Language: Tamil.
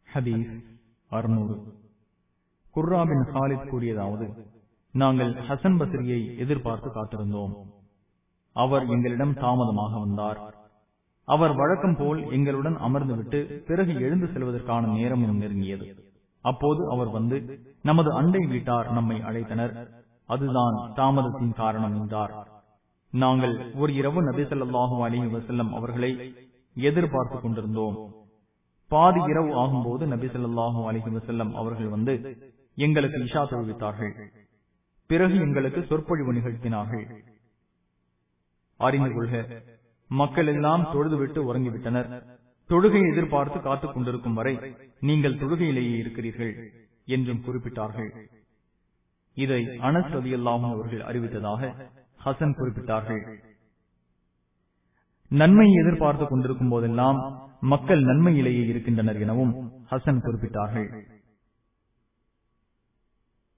ஹதீஸ் அறுநூறு குர்ராபின் ஹாலித் கூறியதாவது நாங்கள் ஹசன் பஸ்ரியை எதிர்பார்த்து காத்திருந்தோம் அவர் எங்களிடம் தாமதமாக வந்தார் அவர் வழக்கம் போல் எங்களுடன் அமர்ந்துவிட்டு பிறகு எழுந்து செல்வதற்கான நேரமும் நெருங்கியது அப்போது அவர் வந்து நமது அண்டை வீட்டார் நம்மை அழைத்தனர் அதுதான் தாமதத்தின் காரணம் என்றார் நாங்கள் ஒரு இரவு நபி ஸல்லல்லாஹு அலைஹி வஸல்லம் அவர்களை எதிர்பார்த்துக் கொண்டிருந்தோம் பாதி இரவு ஆகும்போது நபி ஸல்லல்லாஹு அலைஹி வஸல்லம் அவர்கள் வந்து எங்களுக்கு இஷா தொழுவித்தார்கள் பிறகு எங்களுக்கு சொற்பொழிவு நிகழ்த்தினார்கள் அறிந்து கொள்க மக்கள் எல்லாம் தொழுதுவிட்டு உறங்கிவிட்டனர் தொழுகை எதிர்பார்த்து காத்துக் கொண்டிருக்கும் வரை நீங்கள் தொழுகையிலேயே இருக்கிறீர்கள் என்றும் குறிப்பிட்டார்கள் இதை அனஸ் ரதியல்லாஹும் அவர்கள் அறிவித்ததாக ஹசன் குறிப்பிட்டார்கள் நன்மை எதிர்பார்த்துக் கொண்டிருக்கும் போதெல்லாம் மக்கள் நன்மையிலேயே இருக்கின்றனர் எனவும் ஹசன் குறிப்பிட்டார்கள்